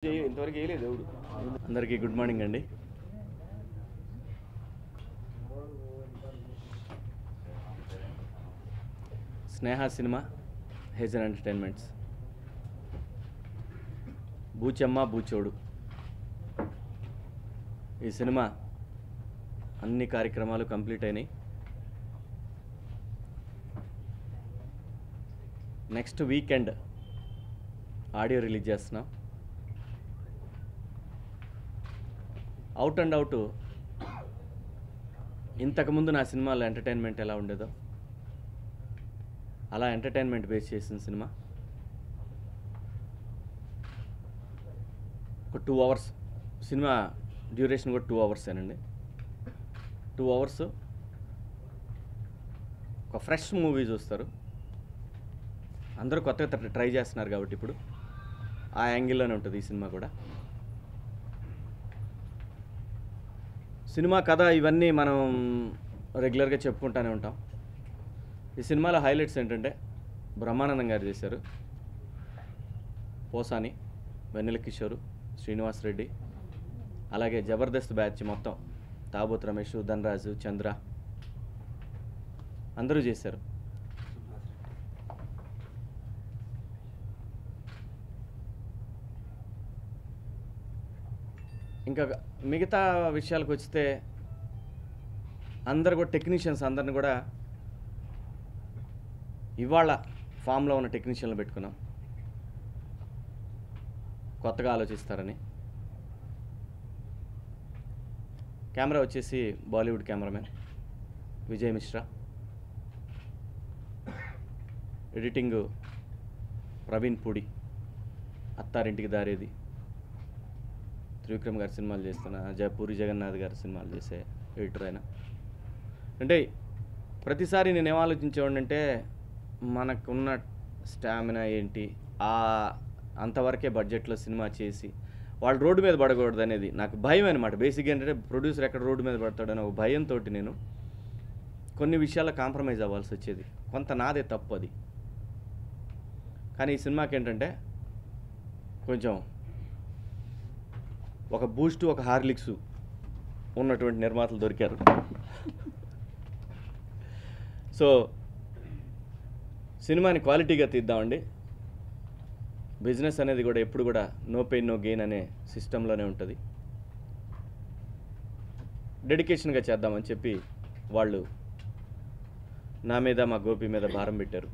చేయ- ఇంతవరకు వేయలేదు దేవుడు అందరికీ గుడ్ మార్నింగ్ అండి స్నేహ సినిమా హేజన్ ఎంటర్టైన్మెంట్స్ బూచమ్మ బూచోడు ఈ సినిమా అన్ని కార్యక్రమాలు కంప్లీట్ అయినాయి నెక్స్ట్ వీకెండ్ ఆడియో రిలీజ్ చేస్తున్నాం అవుట్ అండ్ అవుట్ ఇంతకుముందు నా సినిమాలో ఎంటర్టైన్మెంట్ ఎలా ఉండేదో అలా ఎంటర్టైన్మెంట్ బేస్ చేసిన సినిమా ఒక టూ అవర్స్ సినిమా డ్యూరేషన్ కూడా టూ అవర్సేనండి టూ అవర్స్ ఒక ఫ్రెష్ మూవీ చూస్తారు అందరూ కొత్తగా ట్రై చేస్తున్నారు కాబట్టి ఇప్పుడు ఆ యాంగిల్లోనే ఉంటుంది ఈ సినిమా కూడా సినిమా కథ ఇవన్నీ మనం రెగ్యులర్గా చెప్పుకుంటూనే ఉంటాం ఈ సినిమాలో హైలైట్స్ ఏంటంటే బ్రహ్మానందం గారు చేశారు పోసాని వెన్నెల కిషోరు శ్రీనివాస్ రెడ్డి అలాగే జబర్దస్త్ బ్యాచ్ మొత్తం తాబోత్ రమేష్ ధనరాజు చంద్ర అందరూ చేశారు ఇంకా మిగతా విషయాలకు వస్తే అందరు కూడా టెక్నీషియన్స్ అందరిని కూడా ఇవాళ ఫామ్లో ఉన్న టెక్నీషియన్లు పెట్టుకున్నాం కొత్తగా ఆలోచిస్తారని కెమెరా వచ్చేసి Bollywood cameraman Vijay Mishra editing Praveen Pudi Attarintiki Daredi Trivikram గారి సినిమాలు చేస్తున్న జ పూరి జగన్నాథ్ గారి సినిమాలు చేసే ఎడిటర్ ఆయన అంటే ప్రతిసారి నేను ఏం ఆలోచించేవాడినంటే మనకున్న స్టామినా ఏంటి ఆ అంతవరకే బడ్జెట్లో సినిమా చేసి వాళ్ళు రోడ్డు మీద పడకూడదు అనేది నాకు భయం అనమాట బేసిక్గా ఏంటంటే ప్రొడ్యూసర్ ఎక్కడ రోడ్డు మీద పడతాడని ఒక భయంతో నేను కొన్ని విషయాల్లో కాంప్రమైజ్ అవ్వాల్సి వచ్చేది కొంత నాదే తప్పు అది కానీ ఈ సినిమాకి ఏంటంటే కొంచెం ఒక బూస్ట్ ఒక హార్లిక్స్ ఉన్నటువంటి నిర్మాతలు దొరికారు సో సినిమాని క్వాలిటీగా తీద్దామండి బిజినెస్ అనేది కూడా ఎప్పుడు కూడా నో పెయిన్ నో గెయిన్ అనే సిస్టంలోనే ఉంటుంది డెడికేషన్గా చేద్దామని చెప్పి వాళ్ళు నా మీద మా గోపి మీద భారం పెట్టారు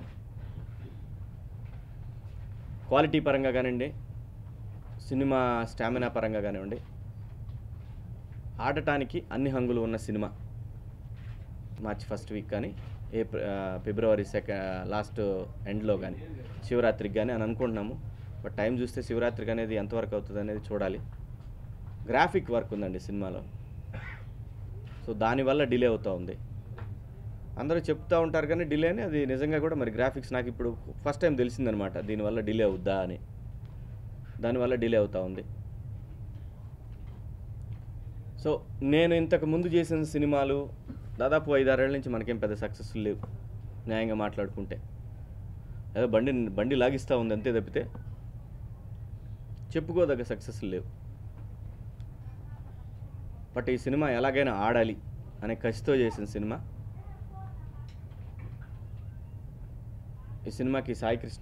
క్వాలిటీ పరంగా కానివ్వండి సినిమా స్టామినా పరంగా కానివ్వండి ఆడటానికి అన్ని హంగులు ఉన్న సినిమా మార్చి ఫస్ట్ వీక్ కానీ ఏప్రి ఆ, ఫిబ్రవరి సెక లాస్ట్ ఎండ్లో కానీ శివరాత్రికి కానీ అని అనుకుంటున్నాము బట్ టైం చూస్తే శివరాత్రికి అనేది ఎంతవరకు అవుతుంది అనేది చూడాలి గ్రాఫిక్ వర్క్ ఉందండి సినిమాలో సో దానివల్ల డిలే అవుతూ ఉంది అందరూ చెప్తూ ఉంటారు కానీ డిలే అని అది నిజంగా కూడా మరి గ్రాఫిక్స్ నాకు ఇప్పుడు ఫస్ట్ టైం తెలిసిందనమాట దీనివల్ల డిలే అవుద్దా అని దానివల్ల డిలే అవుతూ ఉంది సో నేను ఇంతకు ముందు చేసిన సినిమాలు దాదాపు ఐదారేళ్ళ నుంచి మనకేం పెద్ద సక్సెస్ఫుల్ లేవు న్యాయంగా మాట్లాడుకుంటే ఏదో బండి బండి లాగిస్తూ ఉంది అంతే తప్పితే చెప్పుకోదగ్గ సక్సెస్ లేవు బట్ ఈ సినిమా ఎలాగైనా ఆడాలి అనే కసితో చేసిన సినిమా ఈ సినిమాకి సాయి కృష్ణ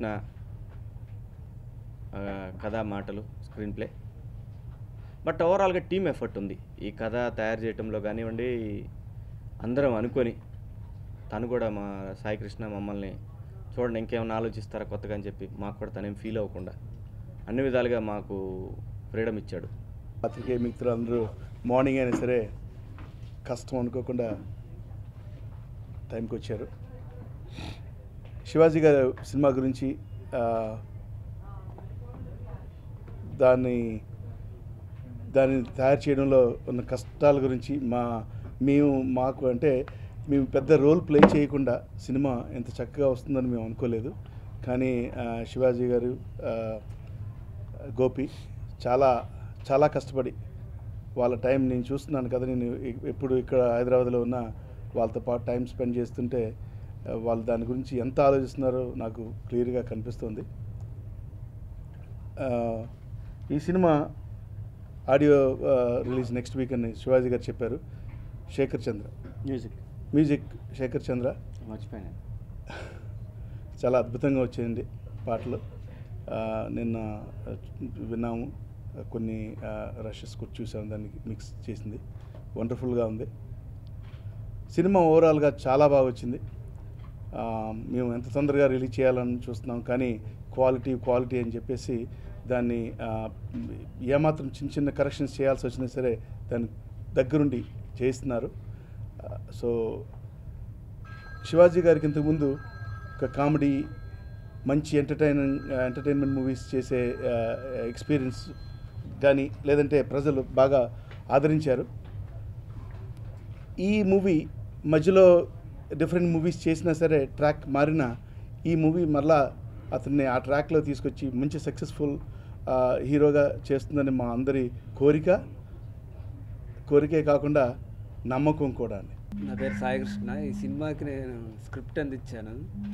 ఆ, కథా మాటలు స్క్రీన్ ప్లే బట్ ఓవరాల్గా టీమ్ ఎఫర్ట్ ఉంది ఈ కథ తయారు చేయటంలో కానివ్వండి అందరం అనుకొని తను కూడా మా సాయి కృష్ణ మమ్మల్ని చూడండి ఇంకేమైనా ఆలోచిస్తారా కొత్తగా అని చెప్పి మాకు కూడా తనేం ఫీల్ అవ్వకుండా అన్ని విధాలుగా మాకు ఫ్రీడమ్ ఇచ్చాడు పత్రికే మిత్రులు అందరూ మార్నింగ్ అయినా సరే కష్టం అనుకోకుండా టైంకి వచ్చారు శివాజీ గారి సినిమా గురించి ఆ, దాన్ని దాన్ని తయారు చేయడంలో ఉన్న కష్టాల గురించి మా మేము మాకు అంటే మేము పెద్ద రోల్ ప్లే చేయకుండా సినిమా ఎంత చక్కగా వస్తుందని మేము అనుకోలేదు కానీ ఆ, శివాజీ గారు ఆ, గోపి చాలా చాలా కష్టపడి వాళ్ళ టైం నేను చూస్తున్నాను కదా నేను ఎ- ఎప్పుడు ఇక్కడ హైదరాబాద్లో ఉన్న వాళ్ళతో పాటు టైం స్పెండ్ చేస్తుంటే ఆ, వాళ్ళు దాని గురించి ఎంత ఆలోచిస్తున్నారో నాకు క్లియర్గా కనిపిస్తుంది ఆ, ఈ సినిమా ఆడియో ఆ, రిలీజ్ నెక్స్ట్ వీక్ అని శివాజీ గారు చెప్పారు శేఖర్ చంద్ర మ్యూజిక్ మ్యూజిక్ శేఖర్ చంద్ర మర్చిపోయాను చాలా అద్భుతంగా వచ్చాయండి పాటలు ఆ, నిన్న ఆ, విన్నాము ఆ, కొన్ని రషెస్ కూడా చూసాము దాన్ని మిక్స్ చేసింది వండర్ఫుల్గా ఉంది సినిమా ఓవరాల్గా చాలా బాగా వచ్చింది ఆ, మేము ఎంత తొందరగా రిలీజ్ చేయాలని చూస్తున్నాం కానీ క్వాలిటీ క్వాలిటీ అని చెప్పేసి దాన్ని ఆ, ఏమాత్రం చిన్న చిన్న కరెక్షన్స్ చేయాల్సి వచ్చినా సరే దాన్ని దగ్గరుండి చేస్తున్నారు ఆ, సో శివాజీ గారికి ఇంతకుముందు ఒక కామెడీ మంచి ఎంటర్టైనింగ్ ఎంటర్టైన్మెంట్ మూవీస్ చేసే ఎక్స్పీరియన్స్ కానీ లేదంటే ప్రజలు బాగా ఆదరించారు ఈ మూవీ మధ్యలో డిఫరెంట్ మూవీస్ చేసినా సరే ట్రాక్ మారినా ఈ మూవీ మరలా అతన్ని ఆ ట్రాక్లో తీసుకొచ్చి మంచి సక్సెస్ఫుల్ హీరోగా చేస్తుందని మా అందరి కోరిక కోరికే కాకుండా నమ్మకం కూడా అండి నా పేరు సాయి కృష్ణ ఈ సినిమాకి నేను స్క్రిప్ట్ అందించాను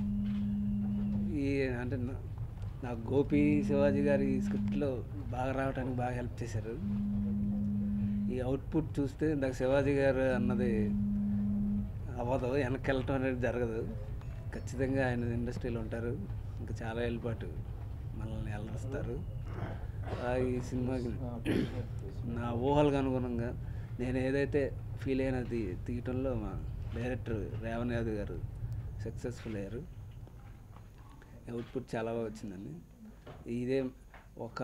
ఈ అంటే నా- నాకు గోపి శివాజీ గారి ఈ స్క్రిప్ట్లో బాగా రావడానికి బాగా హెల్ప్ చేశారు ఈ అవుట్పుట్ చూస్తే ఇందాక శివాజీ గారు అన్నది అవ్వదు వెనక్కి వెళ్ళటం అనేది జరగదు ఖచ్చితంగా ఆయన ఇండస్ట్రీలో ఉంటారు ఇంకా చాలా ఏళ్ళపాటు మనల్ని అలరిస్తారు ఆ, ఈ సినిమాకి నా ఊహలకు అనుగుణంగా నేను ఏదైతే ఫీల్ అయినది తీయటంలో మా డైరెక్టర్ రేవణ్ యాదవ్ గారు సక్సెస్ఫుల్ అయ్యారు అవుట్పుట్ చాలా బాగా వచ్చిందండి ఇదే ఒక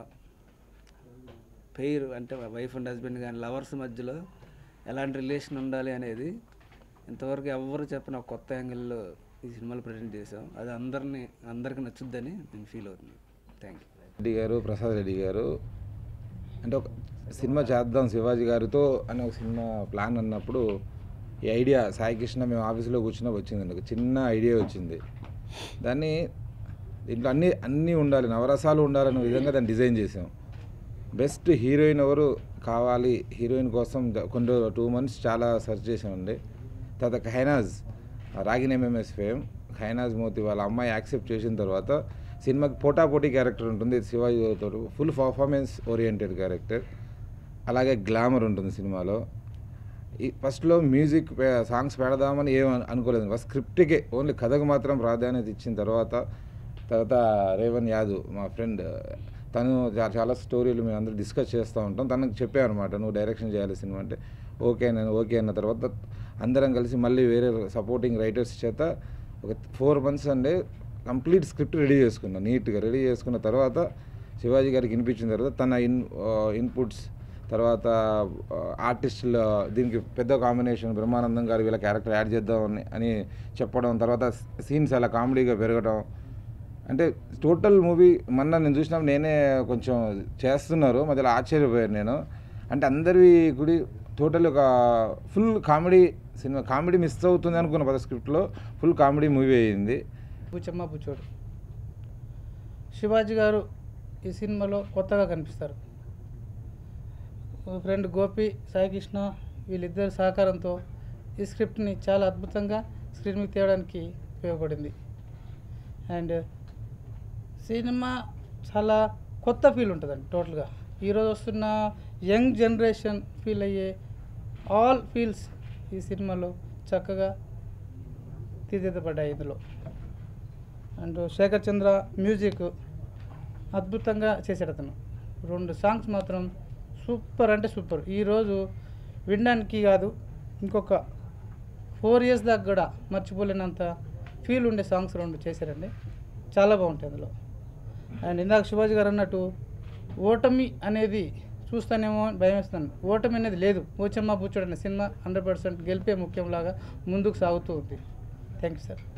పెయిర్ అంటే వైఫ్ అండ్ హస్బెండ్ కానీ లవర్స్ మధ్యలో ఎలాంటి రిలేషన్ ఉండాలి అనేది ఇంతవరకు ఎవరు చెప్పిన ఒక కొత్త యాంగిల్లో ఈ సినిమాలో ప్రజెంట్ చేసాం అది అందరినీ అందరికీ నచ్చుద్దని నేను ఫీల్ అవుతున్నాను థ్యాంక్ యూ రెడ్డి గారు ప్రసాద్ రెడ్డి గారు అంటే ఒక సినిమా చేద్దాం శివాజీ గారితో అని ఒక సినిమా ప్లాన్ అన్నప్పుడు ఈ ఐడియా సాయి కృష్ణ మేము ఆఫీసులో కూర్చున్నా వచ్చిందండి ఒక చిన్న ఐడియా వచ్చింది దాన్ని దీంట్లో అన్నీ అన్నీ ఉండాలి నవరసాలు ఉండాలనే విధంగా దాన్ని డిజైన్ చేసాం బెస్ట్ హీరోయిన్ ఎవరు కావాలి హీరోయిన్ కోసం ద- కొన్ని టూ మంత్స్ చాలా సెర్చ్ చేసామండి తర్వాత ఖైనాజ్ రాగిన్ ఎంఎంఎస్ ఫేమ్ ఖైనాజ్ మోతి వాళ్ళ అమ్మాయి యాక్సెప్ట్ చేసిన తర్వాత సినిమాకి పోటాపోటీ క్యారెక్టర్ ఉంటుంది శివాజీ తోటి ఫుల్ పర్ఫార్మెన్స్ ఓరియంటెడ్ క్యారెక్టర్ అలాగే గ్లామర్ ఉంటుంది సినిమాలో ఈ ఫస్ట్లో మ్యూజిక్ పే- సాంగ్స్ పెడదామని ఏం అను- అనుకోలేదు ఫస్ట్ స్క్రిప్ట్కే ఓన్లీ కథకు మాత్రం ప్రాధాన్యత ఇచ్చిన తర్వాత తర్వాత రేవన్ యాదవ్ మా ఫ్రెండ్ తను చా- చాలా స్టోరీలు మేము అందరూ డిస్కస్ చేస్తూ ఉంటాం తనకు చెప్పాను అనమాట నువ్వు డైరెక్షన్ చేయాలి సినిమా అంటే ఓకే నేను ఓకే అన్న తర్వాత అందరం కలిసి మళ్ళీ వేరే సపోర్టింగ్ రైటర్స్ చేత ఒక ఫోర్ మంత్స్ అంటే కంప్లీట్ స్క్రిప్ట్ రెడీ చేసుకున్నాను నీట్గా రెడీ చేసుకున్న తర్వాత శివాజీ గారికి వినిపించిన తర్వాత తన ఇన్ ఇన్పుట్స్ తర్వాత ఆర్టిస్టుల దీనికి పెద్ద కాంబినేషన్ బ్రహ్మానందం గారు వీళ్ళ క్యారెక్టర్ యాడ్ చేద్దామని అని చెప్పడం తర్వాత సీన్స్ అలా కామెడీగా పెరగడం అంటే టోటల్ మూవీ మొన్న నేను చూసినప్పుడు నేనే కొంచెం చేస్తున్నారు మధ్యలో ఆశ్చర్యపోయాను నేను అంటే అందరి గుడి టోటల్ ఒక ఫుల్ కామెడీ సినిమా కామెడీ మిస్ అవుతుంది అనుకున్న పద స్క్రిప్ట్లో ఫుల్ కామెడీ మూవీ అయ్యింది బుచ్చమ్మ బుచ్చోడు శివాజీ గారు ఈ సినిమాలో కొత్తగా కనిపిస్తారు ఫ్రెండ్ గోపి సాయికృష్ణ వీళ్ళిద్దరి సహకారంతో ఈ స్క్రిప్ట్ని చాలా అద్భుతంగా స్క్రీన్ మీద తేవడానికి ఉపయోగపడింది అండ్ సినిమా చాలా కొత్త ఫీల్ ఉంటుందండి టోటల్గా ఈరోజు వస్తున్న యంగ్ జనరేషన్ ఫీల్ అయ్యే ఆల్ ఫీల్స్ ఈ సినిమాలో చక్కగా తీర్చిదిద్దబడ్డాయి ఇందులో అండ్ శేఖర్ చంద్ర మ్యూజిక్ అద్భుతంగా చేశాడు అతను రెండు సాంగ్స్ మాత్రం సూపర్ అంటే సూపర్ ఈరోజు వినడానికి కాదు ఇంకొక ఫోర్ ఇయర్స్ దాకా కూడా మర్చిపోలేనంత ఫీల్ ఉండే సాంగ్స్ రెండు చేశారండి చాలా బాగుంటాయి అందులో అండ్ ఇందాక శివాజీ గారు అన్నట్టు ఓటమి అనేది చూస్తానేమో అని భయం వేస్తాను ఓటమి అనేది లేదు ఓచమ్మ బూచోడు అనే సినిమా హండ్రెడ్ పర్సెంట్ గెలిపే ముఖ్యంలాగా ముందుకు సాగుతూ ఉంది థ్యాంక్ యూ సార్